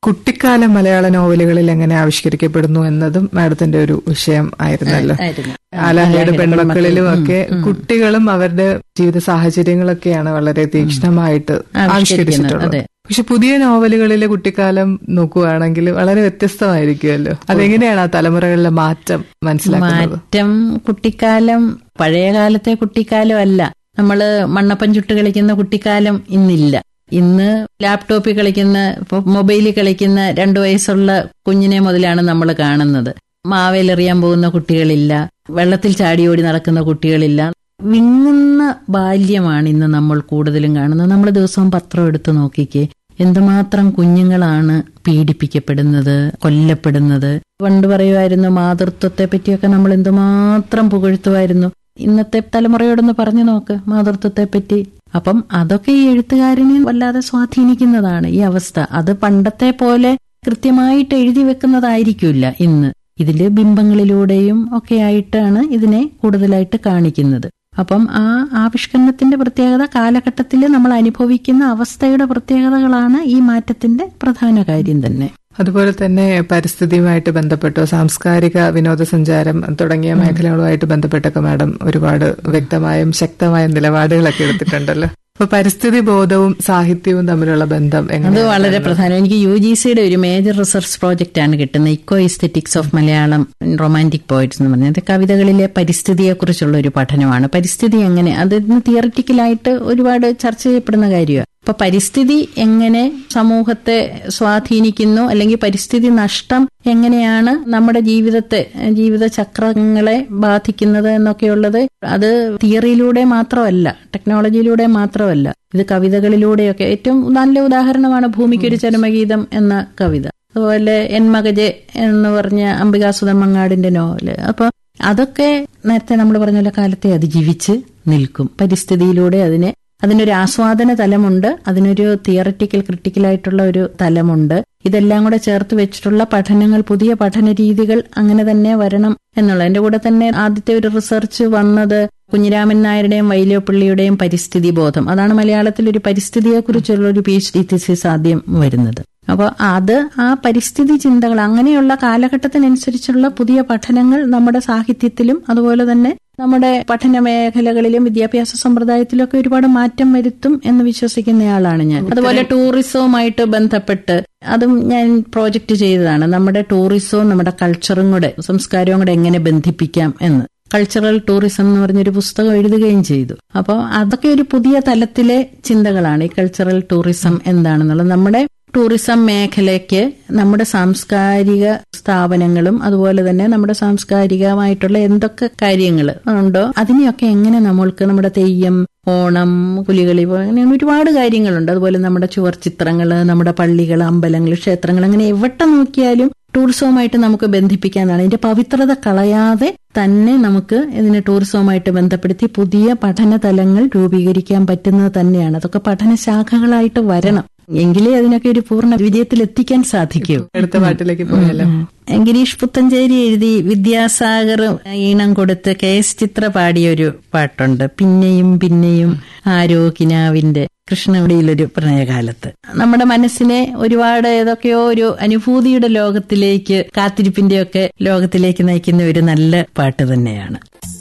കുട്ടിക്കാല മലയാള നോവലുകളിൽ എങ്ങനെ ആവിഷ്കരിക്കപ്പെടുന്നു എന്നതും മാഡത്തിന്റെ ഒരു വിഷയം ആയിരുന്നല്ലോ ആയിരുന്നു ആലാഹയുടെ പെൺമക്കളിലും ഒക്കെ കുട്ടികളും അവരുടെ ജീവിത സാഹചര്യങ്ങളൊക്കെയാണ് വളരെ തീക്ഷ്ണമായിട്ട് ആവിഷ്കരിച്ചിട്ടുള്ളത് അതെ. പക്ഷെ പുതിയ നോവലുകളിലെ കുട്ടിക്കാലം നോക്കുകയാണെങ്കിൽ വളരെ വ്യത്യസ്തമായിരിക്കുമല്ലോ അതെങ്ങനെയാണ് ആ തലമുറകളിലെ മാറ്റം മനസ്സിലാക്കുന്നത് മാറ്റം കുട്ടിക്കാലം പഴയ കാലത്തെ കുട്ടിക്കാലം അല്ല നമ്മള് മണ്ണപ്പൻ ചുട്ട് കളിക്കുന്ന കുട്ടിക്കാലം ഇന്നില്ല ഇന്ന് ലാപ്ടോപ്പിൽ കളിക്കുന്ന ഇപ്പൊ മൊബൈലിൽ കളിക്കുന്ന രണ്ടു വയസ്സുള്ള കുഞ്ഞിനെ മുതലാണ് നമ്മൾ കാണുന്നത് മാവേലെറിയാൻ പോകുന്ന കുട്ടികളില്ല വെള്ളത്തിൽ ചാടിയോടി നടക്കുന്ന കുട്ടികളില്ല വിങ്ങുന്ന ബാല്യമാണ് ഇന്ന് നമ്മൾ കൂടുതലും കാണുന്നത് നമ്മൾ ദിവസവും പത്രം എടുത്ത് നോക്കിക്കേ എന്തുമാത്രം കുഞ്ഞുങ്ങളാണ് പീഡിപ്പിക്കപ്പെടുന്നത് കൊല്ലപ്പെടുന്നത് പണ്ട് പറയുമായിരുന്നു മാതൃത്വത്തെ പറ്റിയൊക്കെ നമ്മൾ എന്തുമാത്രം പുകഴ്ത്തുമായിരുന്നു ഇന്നത്തെ തലമുറയോടൊന്ന് പറഞ്ഞു നോക്ക് മാതൃത്വത്തെ പറ്റി അപ്പം അതൊക്കെ ഈ എഴുത്തുകാരനെ വല്ലാതെ സ്വാധീനിക്കുന്നതാണ് ഈ അവസ്ഥ അത് പണ്ടത്തെ പോലെ കൃത്യമായിട്ട് എഴുതി വെക്കുന്നതായിരിക്കില്ല ഇന്ന് ഇതില് ബിംബങ്ങളിലൂടെയും ഒക്കെ ആയിട്ടാണ് ഇതിനെ കൂടുതലായിട്ട് കാണിക്കുന്നത് അപ്പം ആ ആവിഷ്കരണത്തിന്റെ പ്രത്യേകത കാലഘട്ടത്തിൽ നമ്മൾ അനുഭവിക്കുന്ന അവസ്ഥയുടെ പ്രത്യേകതകളാണ് ഈ മാറ്റത്തിന്റെ പ്രധാന കാര്യം തന്നെ അതുപോലെ തന്നെ പരിസ്ഥിതിയുമായിട്ട് ബന്ധപ്പെട്ടോ സാംസ്കാരിക വിനോദസഞ്ചാരം തുടങ്ങിയ മേഖലകളുമായിട്ട് ബന്ധപ്പെട്ടൊക്കെ മാഡം ഒരുപാട് വ്യക്തമായും ശക്തമായ നിലപാടുകളൊക്കെ എടുത്തിട്ടുണ്ടല്ലോ അപ്പൊ പരിസ്ഥിതി ബോധവും സാഹിത്യവും തമ്മിലുള്ള ബന്ധം അത് എങ്ങനെ വളരെ പ്രധാനം എനിക്ക് യു ജി സിയുടെ ഒരു മേജർ റിസർച്ച് പ്രോജക്റ്റ് ആണ് കിട്ടുന്നത് eco aesthetics of Malayalam romantic poets എന്ന് പറഞ്ഞത് കവിതകളിലെ പരിസ്ഥിതിയെക്കുറിച്ചുള്ള ഒരു പഠനമാണ് പരിസ്ഥിതി എങ്ങനെ അത് തിയററ്റിക്കലായിട്ട് ഒരുപാട് ചർച്ച ചെയ്യപ്പെടുന്ന കാര്യമാണ് അപ്പൊ പരിസ്ഥിതി എങ്ങനെ സമൂഹത്തെ സ്വാധീനിക്കുന്നു അല്ലെങ്കിൽ പരിസ്ഥിതി നഷ്ടം എങ്ങനെയാണ് നമ്മുടെ ജീവിതത്തെ ജീവിത ചക്രങ്ങളെ ബാധിക്കുന്നത് എന്നൊക്കെയുള്ളത് അത് തിയറിയിലൂടെ മാത്രമല്ല ടെക്നോളജിയിലൂടെ മാത്രമല്ല ഇത് കവിതകളിലൂടെയൊക്കെ ഏറ്റവും നല്ല ഉദാഹരണമാണ് ഭൂമിക്കൊരു ചരമഗീതം എന്ന കവിത അതുപോലെ എൻ മകജെ എന്ന് പറഞ്ഞ അംബികാസുധൻ മങ്ങാടിന്റെ നോവല് അപ്പൊ അതൊക്കെ നേരത്തെ നമ്മൾ പറഞ്ഞ പോലെ കാലത്തെ അതിജീവിച്ച് നിൽക്കും പരിസ്ഥിതിയിലൂടെ അതിനെ അതിനൊരു ആസ്വാദന തലമുണ്ട് അതിനൊരു തിയററ്റിക്കൽ ക്രിട്ടിക്കലായിട്ടുള്ള ഒരു തലമുണ്ട് ഇതെല്ലാം കൂടെ ചേർത്ത് വെച്ചിട്ടുള്ള പഠനങ്ങൾ പുതിയ പഠന രീതികൾ അങ്ങനെ തന്നെ വരണം എന്നുള്ള എന്റെ കൂടെ തന്നെ ആദ്യത്തെ ഒരു റിസർച്ച് വന്നത് കുഞ്ഞിരാമൻ നായരുടെയും വൈലോപ്പിള്ളിയുടെയും പരിസ്ഥിതി ബോധം അതാണ് മലയാളത്തിൽ ഒരു പരിസ്ഥിതിയെക്കുറിച്ചുള്ള ഒരു പി എച്ച് ഡി തിസിസ് ആദ്യം വരുന്നത് അപ്പോൾ അത് ആ പരിസ്ഥിതി ചിന്തകൾ അങ്ങനെയുള്ള കാലഘട്ടത്തിനനുസരിച്ചുള്ള പുതിയ പഠനങ്ങൾ നമ്മുടെ സാഹിത്യത്തിലും അതുപോലെ തന്നെ നമ്മുടെ പഠന മേഖലകളിലും വിദ്യാഭ്യാസ സമ്പ്രദായത്തിലൊക്കെ ഒരുപാട് മാറ്റം വരുത്തും എന്ന് വിശ്വസിക്കുന്നയാളാണ് ഞാൻ അതുപോലെ ടൂറിസവുമായിട്ട് ബന്ധപ്പെട്ട് അതും ഞാൻ പ്രോജക്റ്റ് ചെയ്തതാണ് നമ്മുടെ ടൂറിസവും നമ്മുടെ കൾച്ചറും കൂടെ സംസ്കാരവും കൂടെ എങ്ങനെ ബന്ധിപ്പിക്കാം എന്ന് കൾച്ചറൽ ടൂറിസം എന്ന് പറഞ്ഞൊരു പുസ്തകം എഴുതുകയും ചെയ്തു അപ്പോൾ അതൊക്കെ ഒരു പുതിയ തലത്തിലെ ചിന്തകളാണ് ഈ കൾച്ചറൽ ടൂറിസം എന്താണെന്നുള്ളത് നമ്മുടെ ടൂറിസം മേഖലയ്ക്ക് നമ്മുടെ സാംസ്കാരിക സ്ഥാപനങ്ങളും അതുപോലെ തന്നെ നമ്മുടെ സാംസ്കാരികമായിട്ടുള്ള എന്തൊക്കെ കാര്യങ്ങൾ ഉണ്ടോ അതിനെയൊക്കെ എങ്ങനെ നമ്മൾക്ക് നമ്മുടെ തെയ്യം ഓണം പുലികളി പോ- അങ്ങനെ ഒരുപാട് കാര്യങ്ങളുണ്ട് അതുപോലെ നമ്മുടെ ചുവർ ചിത്രങ്ങൾ നമ്മുടെ പള്ളികൾ അമ്പലങ്ങൾ ക്ഷേത്രങ്ങൾ അങ്ങനെ എവിടെ നോക്കിയാലും ടൂറിസവുമായിട്ട് നമുക്ക് ബന്ധിപ്പിക്കാനാണ് ഇതിന്റെ പവിത്രത കളയാതെ തന്നെ നമുക്ക് ഇതിനെ ടൂറിസവുമായിട്ട് ബന്ധപ്പെടുത്തി പുതിയ പഠന തലങ്ങൾ രൂപീകരിക്കാൻ പറ്റുന്നത് തന്നെയാണ് അതൊക്കെ പഠന ശാഖകളായിട്ട് വരണം എങ്കിലേ അതിനൊക്കെ ഒരു പൂർണ്ണ വിജയത്തിൽ എത്തിക്കാൻ സാധിക്കൂ അടുത്ത പാട്ടിലേക്ക് പോയാലോ ഗിരീഷ് പുത്തഞ്ചേരി എഴുതി വിദ്യാസാഗർ ഈണം കൊടുത്ത് കെ എസ് ചിത്ര പാടിയ ഒരു പാട്ടുണ്ട് പിന്നെയും പിന്നെയും ആരോ കിനാവിന്റെ കൃഷ്ണവിടിയിലൊരു പ്രണയകാലത്ത് നമ്മുടെ മനസ്സിനെ ഒരുപാട് ഏതൊക്കെയോ ഒരു അനുഭൂതിയുടെ ലോകത്തിലേക്ക് കാത്തിരിപ്പിന്റെയൊക്കെ ലോകത്തിലേക്ക് നയിക്കുന്ന ഒരു നല്ല പാട്ട് തന്നെയാണ്